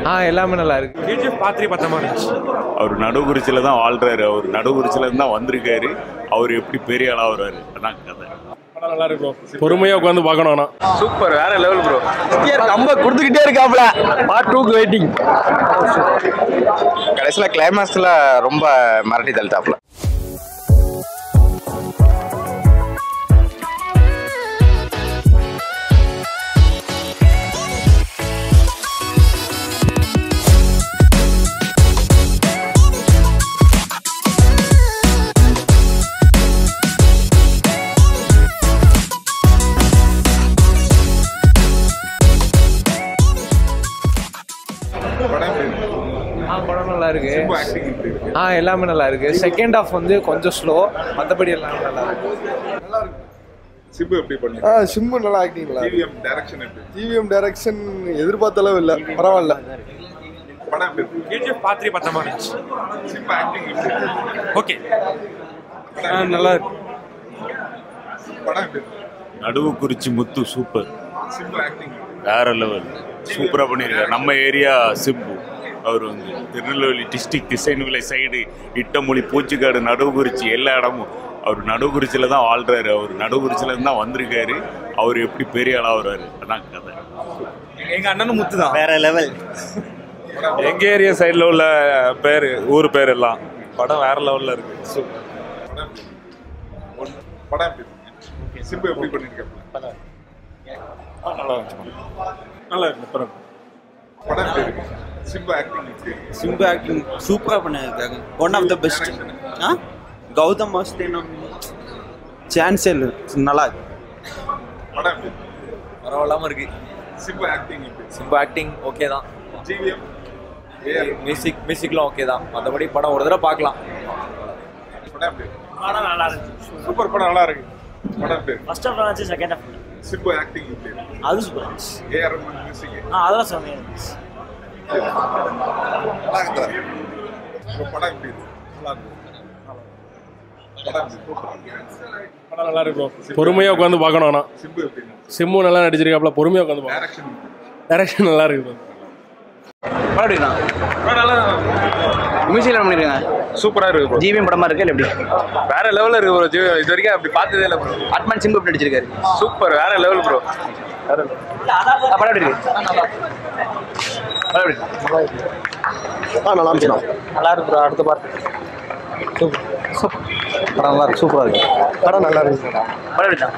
ஆ எல்லாமே நல்லா இருக்கு கேஜிஎஃப் பாத்திரி பத்தமா இருந்துச்சு அவர் நடுகுறிச்சியில் தான் வாழ்றாரு அவர் நடுகுறிச்சியில இருந்து தான் வந்திருக்காரு அவர் எப்படி பெரிய ஆளா வருவாரு அதான் கதை படம் நல்லா இருக்கு ப்ரோ பொறுமையா உட்காந்து பார்க்கணும் ஆனா சூப்பர் வேற லெவல் ப்ரோ கம்ப கொடுத்துக்கிட்டே இருக்காப்ல பார்ட் டூக்கு வெயிட்டிங் கடைசியில் கிளைமேக்ஸில் ரொம்ப மிரட்டி தள்ளிட்டாப்ல ஆ படம் நல்லா இருக்கு ஆ எல்லாமே நல்லா இருக்கு செகண்ட் ஹாஃப் வந்து கொஞ்சம் ஸ்லோ மற்றபடி எல்லாமே நல்லா இருக்கு சிம்பு எப்படி பண்ணி ஆ சிம்மு நல்லா ஆக்டிங் நல்லா டிவிஎம் டைரக்ஷன் எப்படி டிவிஎம் டைரக்ஷன் எதிர்பார்த்த அளவு இல்லை பரவாயில்ல படம் எப்படி இருக்கு கேஜிஎஃப் பாத்திரி பத்தமா இருந்துச்சு சிம்பு ஆக்டிங் எப்படி இருக்கு ஓகே நல்லா இருக்கு படம் எப்படி இருக்கு நடுவுக்குறிச்சி முத்து சூப்பர் சிம்பு ஆக்டிங் வேற லெவல் சூப்பரா பண்ணியிருக்காரு நம்ம ஏரியா சிம்பு அவர் வந்து திருநெல்வேலி டிஸ்ட்ரிக்ட் திசைநுவிலை சைடு இட்டமொழி பூச்சிக்காடு நடுவுக்குறிச்சி எல்லா இடமும் அவர் நடுவுக்குறிச்சியில தான் வாழ்றாரு அவர் நடுவுக்குறிச்சியில இருந்து தான் வந்திருக்காரு அவர் எப்படி பெரிய ஆளா வருவாரு அதான் கதை எங்கள் அண்ணனும் முத்து தான் வேற லெவல் எங்க ஏரியா சைடுல உள்ள பேர் ஊர் பேர் எல்லாம் படம் வேற லெவல்ல இருக்கு சூப்பர் படம் எப்படி இருக்கு? ஒன்- படம் எப்படி இருக்கு சிம்பு எப்படி பண்ணிருக்காப்ல நல்லா இருந்துச்சு நல்லா இருக்கு படம் படம் எப்படி இருக்கு சிம்பு ஆக்டிங் எப்படி இருக்கு சிம்பு ஆக்டிங் சூப்பராக பண்ணியிருக்காங்க ஒன் ஆஃப் த பெஸ்ட் ஆ கௌதம் வாசுதேவன் சான்ஸே இல்லை நல்லா இருக்கு படம் எப்படி இருக்கு பரவாயில்லாம இருக்கு சிம்பு ஆக்டிங் எப்படி இருக்கு சிம்பு ஆக்டிங் ஓகே தான் ஜிவிஎம் ஏஆர் மியூசிக் மியூசிக்லாம் ஓகே தான் மற்றபடி படம் ஒரு தடவை பார்க்கலாம் படம் எப்படி இருக்கு படம் நல்லா இருந்துச்சு சூப்பர் படம் நல்லா இருக்கு படம் எப்படி இருக்கு ஃபர்ஸ்ட் ஹாஃப் நல்லா இருந்துச்சு செகண்ட் ஹாஃப் சிம்பு ஆக்டிங் எப்படி இருக்கு அது சூப்பர் இருந்துச்சு ஏஆர் ரஹ்மான் மியூசிக் ஆ அதெல்லாம் செம்மையாக இருந்துச்சு நல்லா இருக்கு உங்க படம் எப்படி இருக்கு நல்லா இருக்கு படம் எப்படி இருக்கு? படம் நல்லா இருக்கு ப்ரோ பொறுமையா உட்காந்து பார்க்கணும் ஆனா சிம்பு எப்படி இருக்கு சிம்மு நல்லா நடிச்சிருக்காப்ல பொறுமையா உட்காந்து பார்க்கணும் டைரக்ஷன் டைரக்ஷன் நல்லா இருக்கு bro. மியூசிக்கில் பண்ணிருக்காங்க சூப்பரா இருக்கு ப்ரோ ஜிவிஎம் படமா இருக்கு இல்லை எப்படி வேற லெவலில் இருக்கு ப்ரோ இது வரைக்கும் அப்படி பார்த்ததே இல்லை ப்ரோ அட்மன் சிம்பு எப்படி நடிச்சிருக்காரு சூப்பர் வேற லெவல் ப்ரோ படம் எப்படி இருக்கு படம் எப்படி இருக்கு ஆ நல்லா இருந்துச்சு நல்லா இருக்கு ப்ரோ அடுத்த பார்த்து படம் நல்லா இருக்கு சூப்பராக இருக்கு படம் நல்லா இருந்துச்சு படம் எப்படி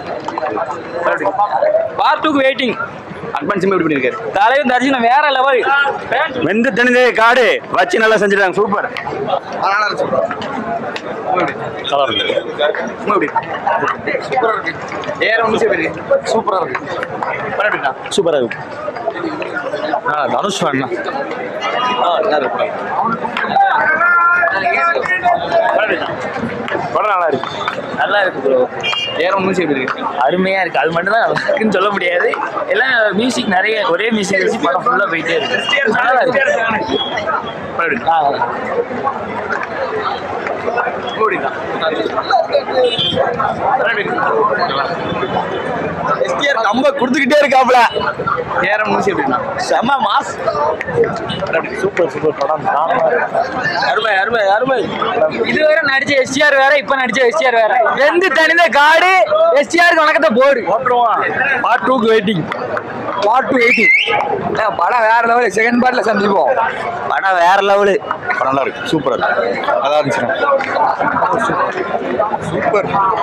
பார்ட் டூக்கு வெயிட்டிங் அட்வான்ஸ் எப்படி பண்ணியிருக்காரு தலைவர் தரிசனம் வேற லெவல் வெந்து தனிதே காடு வச்சு நல்லா செஞ்சுட்டாங்க சூப்பர் நல்லா இருக்கு நல்லா இருக்கு எப்படி சூப்பராக இருக்கு ஏற ஒன்று எப்படி இருக்கு சூப்பராக இருக்கு படம் எப்படிண்ணா சூப்பராக இருக்கு ஆ தனுஷ் ஃபேன் ஆ நல்லா இருக்கு படம் நல்லா இருக்கு நல்லா இருக்கு ப்ரோ ஏற ஒன்று எப்படி இருக்கு அருமையாக இருக்குது அது மட்டும் தான் நல்லா இருக்குன்னு சொல்ல முடியாது எல்லாம் மியூசிக் நிறைய ஒரே மியூசிக் வச்சு படம் ஃபுல்லாக போயிட்டே இருக்கு நல்லா இருக்கு படம் எப்படி ஆ, நல்லா. எஸ்டிஆர் கம்ப கொடுத்துக்கிட்டே இருக்காப்ல ஏற மூசி எப்படின்னா செம்ம மாஸ் சூப்பர் சூப்பர் படம் அருமை அருமை அருமை இதுவரை நடிச்ச எஸ்டிஆர் வேற இப்ப நடிச்ச எஸ்டிஆர் வேற வெந்து தனிந்த காடு எஸ்டிஆருக்கு வணக்கத்தை போடு போட்டுருவான் பார்ட் டூக்கு வெயிட்டிங் பார்ட் டூ வெயிட்டிங் படம் வேற லெவல் செகண்ட் பார்ட்ல சந்திப்போம் படம் வேற லெவலு படம் நல்லா இருக்கு சூப்பரா இருக்கு நல்லா இருந்துச்சு சூப்பர்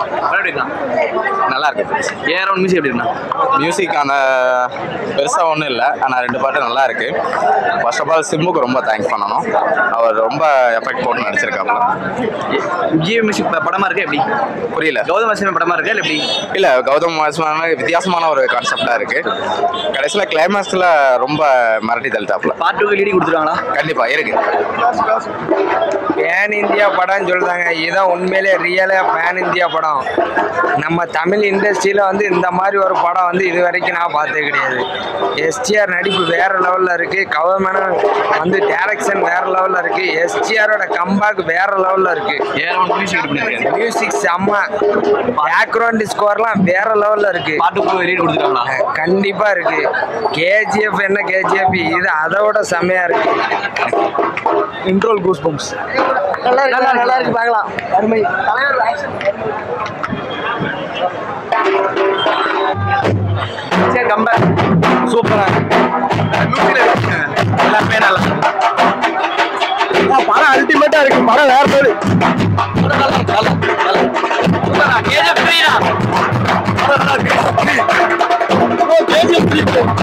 நல்லா இருக்கு ஏற ஒன் மியூசிக் எப்படி இருந்தா மியூசிக் அந்த பெருசாக ஒன்றும் இல்லை ஆனால் ரெண்டு பாட்டு நல்லா இருக்கு ஃபர்ஸ்ட் ஆஃப் ஆல் சிம்புக்கு ரொம்ப தேங்க்ஸ் பண்ணணும் அவர் ரொம்ப எஃபெக்ட் போட்டு நடிச்சிருக்காப்புல ஜியோ மியூசிக் படமா இருக்கு எப்படி புரியல கௌதம் வாசியம் படமா இருக்கா இல்ல எப்படி இல்லை கௌதம் வாசுமான வித்தியாசமான ஒரு கான்செப்டாக இருக்கு கடைசியில் கிளைமேக்ஸில் ரொம்ப மிரட்டி தள்ளிட்டாப்புல பார்ட் டூக்கு லீடிங் கொடுத்துருவாங்களா கண்டிப்பாக இருக்கு பேன் இந்தியா படம்னு சொல்றாங்க இதுதான் உண்மையிலே ரியலாக பேன் இந்தியா படம் நம்ம தமிழ் இண்டஸ்ட்ரியில் வந்து இந்த மாதிரி ஒரு படம் வந்து இது வரைக்கும் நான் பார்த்தே கிடையாது எஸ்டிஆர் நடிப்பு வேற லெவலில் இருக்கு கவர்மெண்ட் வந்து டைரக்ஷன் வேற லெவலில் இருக்கு எஸ்டிஆரோட கம்பேக் வேற லெவலில் இருக்கு ஏற ஒன் மியூசிக் எப்படி பண்ணிருக்காங்க மியூசிக் செம்ம பேக்ரவுண்ட் ஸ்கோர்லாம் வேற லெவலில் இருக்கு பார்ட் டூக்கு லீட் கொடுத்துருவாங்களா கண்டிப்பா இருக்கு கே கேஜிஎஃப் என்ன கேஜிஎஃப் இது அதை விட செம்மையா இருக்கு இன்ட்ரோல் கூஸ் பம்ப்ஸ் நல்லா இருக்கு நல்லா இருக்கு பார்க்கலாம் அருமை சரி கம்பேர் சூப்பரா எல்லாமே நல்லா படம் அல்டிமேட்டா இருக்கு படம் வேற பேரு கேஜிஎஃப் த்ரீ தான் கேஜிஎஃப்